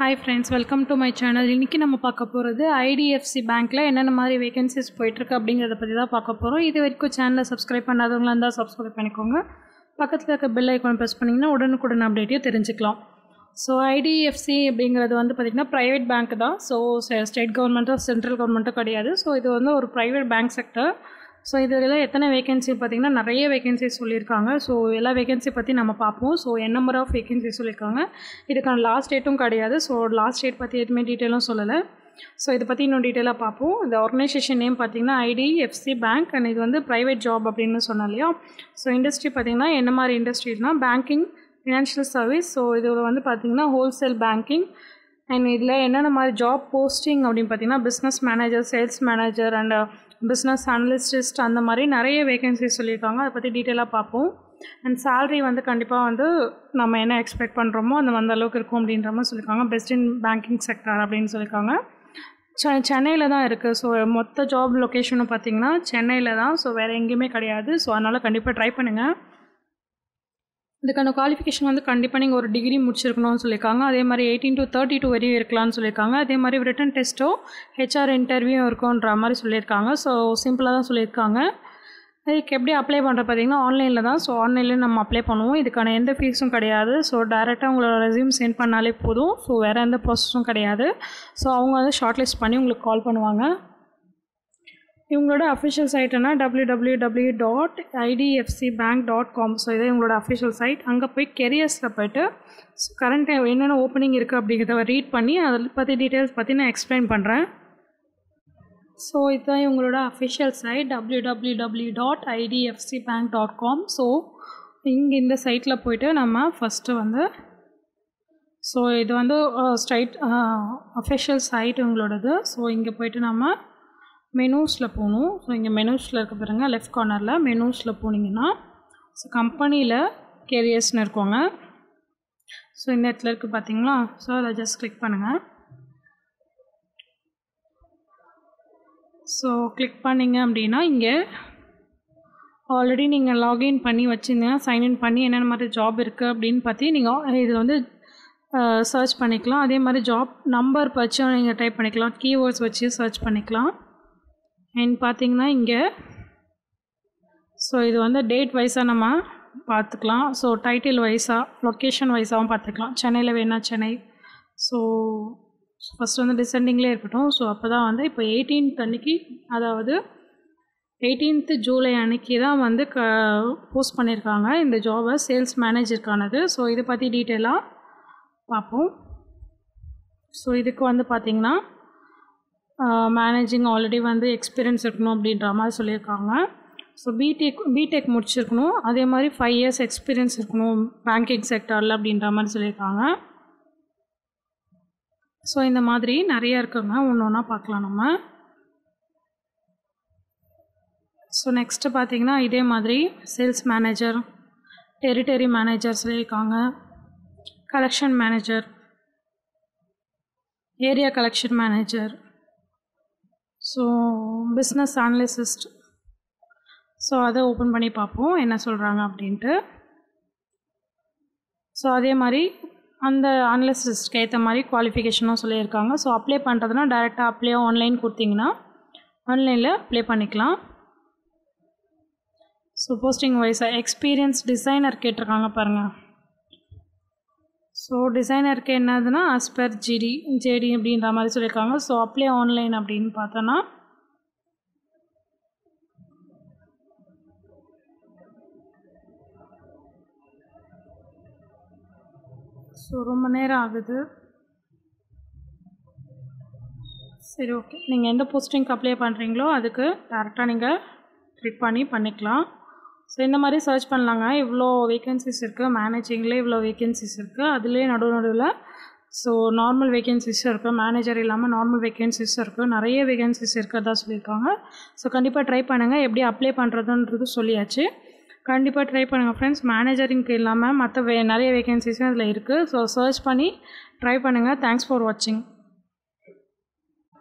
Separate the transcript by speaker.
Speaker 1: hi friends welcome to my channel இன்றைக்கி நம்ம பார்க்க போகிறது ஐடிஎஃப்சி பேங்க்கில் என்னென்ன மாதிரி வேகன்சிஸ் போயிட்டுருக்கு அப்படிங்கிறத பற்றி தான் பார்க்க போகிறோம் இது வரைக்கும் சேனலை சப்ஸ்கிரைப் பண்ணாதவங்களா இருந்தால் சப்ஸ்கிரைப் பண்ணிக்கோங்க பக்கத்தில் இருக்க பெல் ஐக்கான் ப்ரெஸ் பண்ணிங்கன்னா உடனுக்குடன் அப்டேட்டையும் தெரிஞ்சுக்கலாம் ஸோ ஐடிஎஃப்சி அப்படிங்கிறது வந்து பார்த்திங்கன்னா ப்ரைவேட் பேங்க் தான் ஸோ ஸ்டேட் கவர்மெண்ட்டோ சென்ட்ரல் கவர்மெண்ட்டோ கிடையாது ஸோ இது வந்து ஒரு ப்ரைவேட் பேங்க் செக்டர் ஸோ இதில் எத்தனை வேகன்சி பார்த்திங்கன்னா நிறைய வேகன்சி சொல்லியிருக்காங்க ஸோ எல்லா வேகன்சி பற்றி நம்ம பார்ப்போம் ஸோ என் நம்பர் ஆஃப் வேகன்சி சொல்லியிருக்காங்க இதுக்கான லாஸ்ட் டேட்டும் கிடையாது ஸோ லாஸ்ட் டேட் பற்றி எதுவுமே டீட்டெயிலும் சொல்லலை ஸோ இதை பற்றி இன்னும் டீட்டெயிலாக பார்ப்போம் இந்த ஆர்கனைசேஷன் நேம் பார்த்திங்கன்னா ஐடிஎஃப்சி பேங்க் அண்ட் இது வந்து ப்ரைவேட் ஜாப் அப்படின்னு சொன்னோம் இல்லையா ஸோ இண்டஸ்ட்ரி பார்த்திங்கன்னா என்ன மாதிரி இண்டஸ்ட்ரினா பேங்கிங் ஃபினான்ஷியல் சர்வீஸ் ஸோ இதில் வந்து பார்த்திங்கன்னா ஹோல்சேல் பேங்கிங் அண்ட் இதில் என்னென்ன மாதிரி ஜாப் போஸ்டிங் அப்படின்னு பார்த்தீங்கன்னா business manager sales manager and business analyst அந்த மாதிரி நிறைய வேகன்சி சொல்லியிருக்காங்க அதை பற்றி டீட்டெயிலாக பார்ப்போம் அண்ட் சேல்ரி வந்து கண்டிப்பாக வந்து நம்ம என்ன எக்ஸ்பெக்ட் பண்ணுறோமோ அந்த அந்த அளவுக்கு இருக்கும் அப்படின்ற மாதிரி சொல்லியிருக்காங்க பெஸ்ட் இன் பேங்கிங் செக்டர் அப்படின்னு சொல்லியிருக்காங்க செ சென்னையில் தான் இருக்குது ஸோ மொத்த ஜாப் லொக்கேஷனும் பார்த்தீங்கன்னா சென்னையில் தான் ஸோ வேறு எங்கேயுமே கிடையாது ஸோ அதனால் கண்டிப்பாக ட்ரை பண்ணுங்கள் இதுக்கான குவாலிஃபிகேஷன் வந்து கண்டிப்பாக நீங்கள் ஒரு டிகிரி முடிச்சிருக்கணும்னு சொல்லியிருக்காங்க அதே மாதிரி எயிட்டீன் டு தேர்ட்டி டூ வரையும் இருக்கலாம்னு சொல்லியிருக்காங்க அதே மாதிரி ரிட்டன் டெஸ்ட்டோ ஹெச்ஆர் இன்டர்வியூ இருக்கும்ன்ற மாதிரி சொல்லியிருக்காங்க ஸோ சிம்பிளாக தான் சொல்லியிருக்காங்க இதுக்கு எப்படி அப்ளை பண்ணுற பார்த்தீங்கன்னா ஆன்லைனில் தான் ஸோ ஆன்லைனில் நம்ம அப்ளை பண்ணுவோம் இதுக்கான எந்த ஃபீஸும் கிடையாது ஸோ டேரெக்டாக உங்களோட ரெசியூம் சென்ட் பண்ணாலே போதும் ஸோ வேறு எந்த ப்ராசஸும் கிடையாது ஸோ அவங்க வந்து ஷார்ட் லிஸ்ட் பண்ணி உங்களுக்கு கால் பண்ணுவாங்க இவங்களோட அஃபிஷியல் சைட்னா W W W dot IDFC bank dot com so இதே இவங்களோட அஃபிஷியல் சைட் அங்கே போய் கெரியர்ஸில் போய்ட்டு கரண்ட் என்னென்ன ஓப்பனிங் இருக்குது அப்படிங்கிறத ரீட் பண்ணி அதை பற்றி டீட்டெயில்ஸ் பற்றி நான் எக்ஸ்பிளைன் பண்ணுறேன் ஸோ இதுதான் இவங்களோட official site W W W dot IDFC bank dot com so இங்கே இந்த சைட்டில் போய்ட்டு நம்ம ஃபஸ்ட்டு வந்து ஸோ இது வந்து ஸ்ட்ரைட் அஃபிஷியல் சைட் உங்களோடது ஸோ இங்கே போய்ட்டு நம்ம மெனூஸில் போகணும் ஸோ இங்கே மெனூஸில் இருக்க பாருங்க லெஃப்ட் கார்னரில் மெனூஸில் போனீங்கன்னா ஸோ கம்பெனியில் கேரியர்ஸ்னு இருக்கோங்க ஸோ இந்த இடத்துல இருக்குது பார்த்தீங்களா ஸோ அதை ஜஸ்ட் கிளிக் பண்ணுங்கள் ஸோ கிளிக் பண்ணிங்க அப்படின்னா இங்கே ஆல்ரெடி நீங்கள் லாகின் பண்ணி வச்சுருந்தீங்கன்னா சைன்இன் பண்ணி என்னென்ன மாதிரி ஜாப் இருக்குது அப்படின்னு பற்றி நீங்கள் இதில் வந்து சர்ச் பண்ணிக்கலாம் அதே மாதிரி ஜாப் நம்பர் வச்சும் நீங்கள் டைப் பண்ணிக்கலாம் கீவேர்ட்ஸ் வச்சு சர்ச் பண்ணிக்கலாம் அண்ட் பார்த்தீங்கன்னா இங்கே ஸோ இது வந்து டேட் வைஸாக நம்ம பார்த்துக்கலாம் ஸோ டைட்டில் வைஸாக லொக்கேஷன் வைஸாகவும் பார்த்துக்கலாம் சென்னையில் வேணா சென்னை ஸோ ஃபஸ்ட் வந்து டிசெண்டிங்லேயே இருக்கட்டும் ஸோ அப்போ தான் வந்து இப்போ எயிட்டீன்த் அன்னைக்கு அதாவது எயிட்டீன்த்து ஜூலை அன்னைக்கு தான் வந்து க போஸ்ட் பண்ணியிருக்காங்க இந்த ஜாபை சேல்ஸ் மேனேஜருக்கானது ஸோ இதை பற்றி டீட்டெயிலாக பார்ப்போம் ஸோ இதுக்கு வந்து பார்த்திங்கன்னா மேனேஜிங் ஆல்ரெடி வந்து எக்ஸ்பீரியன்ஸ் இருக்கணும் அப்படின்ற மாதிரி சொல்லியிருக்காங்க ஸோ பிடெக் பிடெக் முடிச்சிருக்கணும் அதே மாதிரி ஃபைவ் இயர்ஸ் எக்ஸ்பீரியன்ஸ் இருக்கணும் பேங்கிங் செக்டரில் அப்படின்ற மாதிரி சொல்லியிருக்காங்க ஸோ இந்த மாதிரி நிறைய இருக்குங்க ஒன்று ஒன்றா பார்க்கலாம் நம்ம ஸோ நெக்ஸ்ட்டு பார்த்தீங்கன்னா இதே மாதிரி சேல்ஸ் மேனேஜர் டெரிட்டரி மேனேஜர் சொல்லியிருக்காங்க collection manager area collection manager so business analyst so அதை ஓப்பன் பண்ணி பார்ப்போம் என்ன சொல்கிறாங்க அப்படின்ட்டு ஸோ அதே மாதிரி அந்த அனலிசிஸ்ட்க்கு ஏற்ற மாதிரி குவாலிஃபிகேஷனும் சொல்லியிருக்காங்க ஸோ அப்ளை பண்ணுறதுனா டேரெக்டாக அப்ளை ஆன்லைன் கொடுத்தீங்கன்னா ஆன்லைனில் அப்ளை பண்ணிக்கலாம் ஸோ போஸ்டிங் வைஸாக எக்ஸ்பீரியன்ஸ் டிசைனர் கேட்டிருக்காங்க பாருங்கள் ஸோ டிசைனருக்கு என்னதுன்னா ஆஸ்பர் ஜிடி ஜேடி அப்படின்ற மாதிரி சொல்லியிருக்காங்க ஸோ அப்ளை ஆன்லைன் அப்படின்னு பார்த்தோன்னா ஸோ ரொம்ப நேரம் ஆகுது சரி ஓகே நீங்கள் எந்த போஸ்டிங்க்கு அப்ளை பண்ணுறீங்களோ அதுக்கு டேரெக்டாக நீங்கள் கிளிக் பண்ணி பண்ணிக்கலாம் ஸோ இந்த மாதிரி சர்ச் பண்ணலாங்க இவ்வளோ வேகன்சிஸ் இருக்குது மேனேஜிங்கில் இவ்வளோ வேகன்சிஸ் இருக்குது அதுலேயே நடு நடுவில் ஸோ நார்மல் வேகன்சிஸும் இருக்குது மேனேஜர் இல்லாமல் நார்மல் வேகன்சிஸ் இருக்குது நிறைய வேகன்சிஸ் இருக்கிறதா சொல்லியிருக்காங்க ஸோ கண்டிப்பாக ட்ரை பண்ணுங்கள் எப்படி அப்ளை பண்ணுறதுன்றது சொல்லியாச்சு கண்டிப்பாக ட்ரை பண்ணுங்கள் ஃப்ரெண்ட்ஸ் மேனேஜரிங்க்கு இல்லாமல் மற்ற வே நிறைய வேகன்சிஸும் அதில் இருக்குது ஸோ சர்ச் பண்ணி ட்ரை பண்ணுங்கள் தேங்க்ஸ் ஃபார் வாட்சிங்